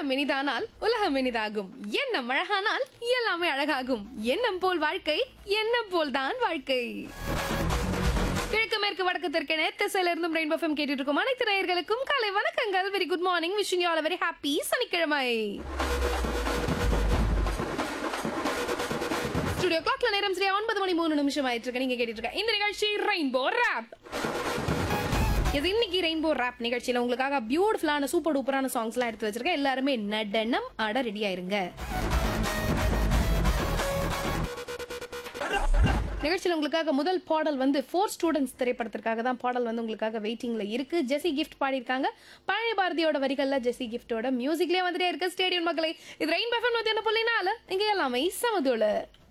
உள்ளம் இனிதானால் உலகம் இனிதாகும் எண்ணம் அழகானால் எல்லாமே அழகாகும் எண்ணம் போல் வாழ்க்கை எண்ணம் போல் தான் வாழ்க்கை கிழக்கு மேற்கு வடக்கு தெற்கென திசையில இருந்தும் ரெயின்போ ஃபம் கேட்டுட்டு இருக்கும் அனைத்து நேயர்களுக்கும் காலை வணக்கங்கள் very good morning wishing you all very happy சனிக்கிழமை ஸ்டுடியோ கிளாக்ல நேரம் சரியா ஒன்பது மணி மூணு நிமிஷம் ஆயிட்டு இருக்கு நீங்க கேட்டுட்டு இருக்க இந்த நிகழ்ச்சி ரெயின்போ ரேப் இது இன்னைக்கு ரெயின்போ ரேப் நிகழ்ச்சியில உங்களுக்காக பியூட்டிஃபுல்லான சூப்பர் டூப்பரான சாங்ஸ்லாம் எடுத்து வச்சிருக்கேன் எல்லாருமே நடனம் ஆட ரெடி ஆயிருங்க நிகழ்ச்சியில் உங்களுக்காக முதல் பாடல் வந்து ஃபோர் ஸ்டூடெண்ட்ஸ் திரைப்படத்திற்காக தான் பாடல் வந்து உங்களுக்காக வெயிட்டிங்ல இருக்கு ஜெசி கிஃப்ட் பாடியிருக்காங்க பழைய பாரதியோட வரிகள்ல ஜெசி கிஃப்டோட மியூசிக்லயே வந்துட்டே இருக்கு ஸ்டேடியம் மக்களை இது ரெயின் பஃபன் நூத்தி ஒன்று புள்ளி நாலு இங்க எல்லாமே சமதுள்ள